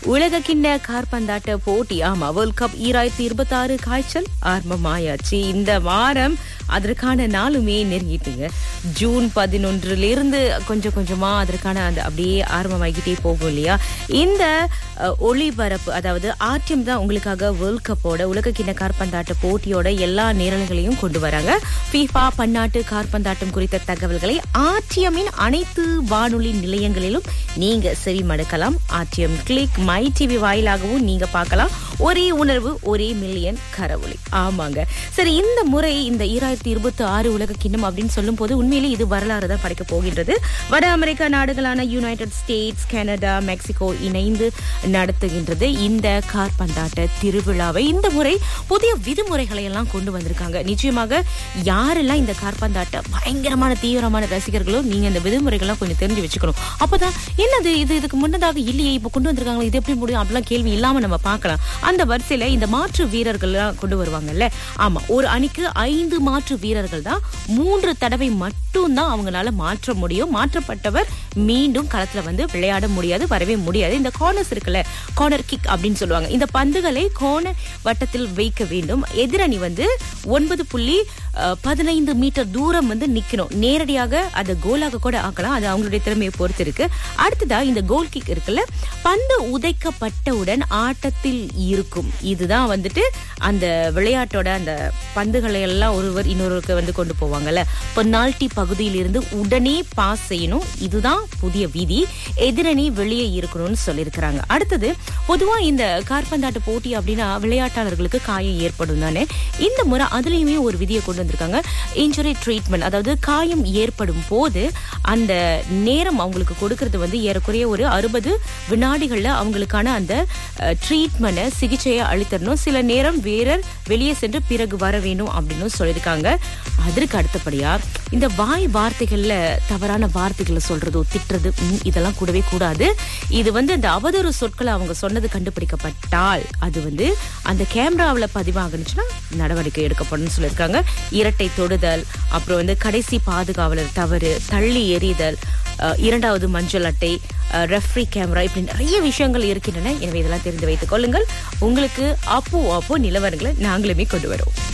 உலக கிண்ண கார்பந்தாட்ட போட்டி ஆமா வேர்ல்ட் கப் ஈராயிரத்தி இருபத்தி ஆறு காய்ச்சல் ஆரம்பமாயாச்சு இந்த வாரம் அதற்கான நாளுமே நெருங்கிட்டுங்க ஜூன் பதினொன்றுல இருந்து கொஞ்சம் கொஞ்சமா அதற்கான அந்த அப்படியே ஆரம்பமாகிட்டே போகும் இல்லையா இந்த அஹ், ஒளிபரப்பு அதாவது ஆர்டிஎம் தான் உங்களுக்காக வேர்ல்ட் கப்போட உலக கிண்ண கார்பந்தாட்ட போட்டியோட எல்லா நேரங்களையும் கொண்டு வராங்க ஃபீஃபா பன்னாட்டு கார்பந்தாட்டம் குறித்த தகவல்களை ஆர்டிஎம்மின் அனைத்து வானொலி நிலையங்களிலும் நீங்க செவி மடுக்கலாம் ஆர்டிஎம் கிளிக் மை டிவி வாயிலாகவும் நீங்க பார்க்கலாம் ஒரே உணர்வு ஒரே மில்லியன் கரவொலி ஆமாங்க சரி இந்த முறை இந்த ஈராயிரத்தி இருபத்தி ஆறு உலக கிண்ணம் அப்படின்னு சொல்லும் போது உண்மையிலே இது வரலாறு தான் படைக்க போகின்றது வட அமெரிக்க நாடுகளான யுனைடெட் ஸ்டேட்ஸ் கனடா மெக்சிகோ இணைந்து நடத்துகின்றது இந்த கார்பந்தாட்ட திருவிழாவை இந்த முறை புதிய விதிமுறைகளை எல்லாம் கொண்டு வந்திருக்காங்க நிச்சயமாக யாரெல்லாம் இந்த கார்பந்தாட்ட பயங்கரமான தீவிரமான ரசிகர்களோ நீங்க இந்த விதிமுறைகள்லாம் கொஞ்சம் தெரிஞ்சு வச்சுக்கணும் அப்பதான் என்னது இது இதுக்கு முன்னதாக இல்லையே இப்ப கொண்டு வந்திருக்காங்களா இது எப்படி முடியும் அப்படிலாம் கேள்வி இல்லாம நம்ம பார்க்கலாம் அந்த வரிசையில இந்த மாற்று வீரர்கள் எல்லாம் கொண்டு வருவாங்கல்ல ஆமா ஒரு அணிக்கு ஐந்து மாற்று வீரர்கள் தான் மூன்று தடவை மட்டும் தான் அவங்களால மாற்ற முடியும் மாற்றப்பட்டவர் மீண்டும் களத்துல வந்து விளையாட முடியாது வரவே முடியாது இந்த கார்னர்ஸ் இருக்குல்ல கார்னர் கிக் அப்படின்னு சொல்லுவாங்க இந்த பந்துகளை கோண வட்டத்தில் வைக்க வேண்டும் எதிரணி வந்து ஒன்பது புள்ளி அஹ், பதினைந்து மீட்டர் தூரம் வந்து நிக்கணும் நேரடியாக அதை கோலாக கூட ஆக்கலாம் அது அவங்களுடைய திறமையை பொறுத்து இருக்கு அடுத்ததா இந்த கோல் கிக் இருக்குல்ல பந்து உதைக்கப்பட்டவுடன் ஆட்டத்தில் இருக்கும் இதுதான் வந்துட்டு அந்த விளையாட்டோட அந்த பந்துகளை எல்லாம் ஒருவர் இன்னொருவருக்கு வந்து கொண்டு போவாங்கல்ல பெனால்டி பகுதியில் இருந்து உடனே பாஸ் செய்யணும் இதுதான் புதிய விதி எதிரணி வெளியே இருக்கணும்னு சொல்லியிருக்கிறாங்க அடுத்தது பொதுவா இந்த கார்பந்தாட்ட போட்டி அப்படின்னா விளையாட்டாளர்களுக்கு காயம் ஏற்படும் தானே இந்த முறை அதுலயுமே ஒரு விதியை கொண்டு வந்திருக்காங்க இன்ஜுரி ட்ரீட்மெண்ட் அதாவது காயம் ஏற்படும் போது அந்த நேரம் அவங்களுக்கு கொடுக்கறது வந்து ஏறக்குறைய ஒரு அறுபது வினாடிகள்ல அவங்களுக்கான அந்த ட்ரீட்மெண்ட்டை சிகிச்சையை அளித்தரணும் சில நேரம் வீரர் வெளியே சென்று பிறகு வர வேணும் அப்படின்னு சொல்லியிருக்காங்க அதற்கு அடுத்தபடியா இந்த வாய் வார்த்தைகள்ல தவறான வார்த்தைகளை சொல்றதோ திட்டுறது ம், இதெல்லாம் கூடவே கூடாது இது வந்து அந்த அவதூறு சொற்களை அவங்க சொன்னது கண்டுபிடிக்கப்பட்டால் அது வந்து அந்த கேமராவில் பதிவாகணுச்சுன்னா நடவடிக்கை எடுக்கப்படும் சொல்லியிருக்காங்க இரட்டை தொடுதல் அப்புறம் வந்து கடைசி பாதுகாவலர் தவறு தள்ளி எறிதல் அஹ், இரண்டாவது மஞ்சள் அட்டை ரெஃப்ரி கேமரா இப்படி நிறைய விஷயங்கள் இருக்கின்றன எனவே இதெல்லாம் தெரிந்து வைத்துக் கொள்ளுங்கள் உங்களுக்கு அப்போ அப்போ நிலவரங்களை நாங்களுமே கொண்டு வரோம்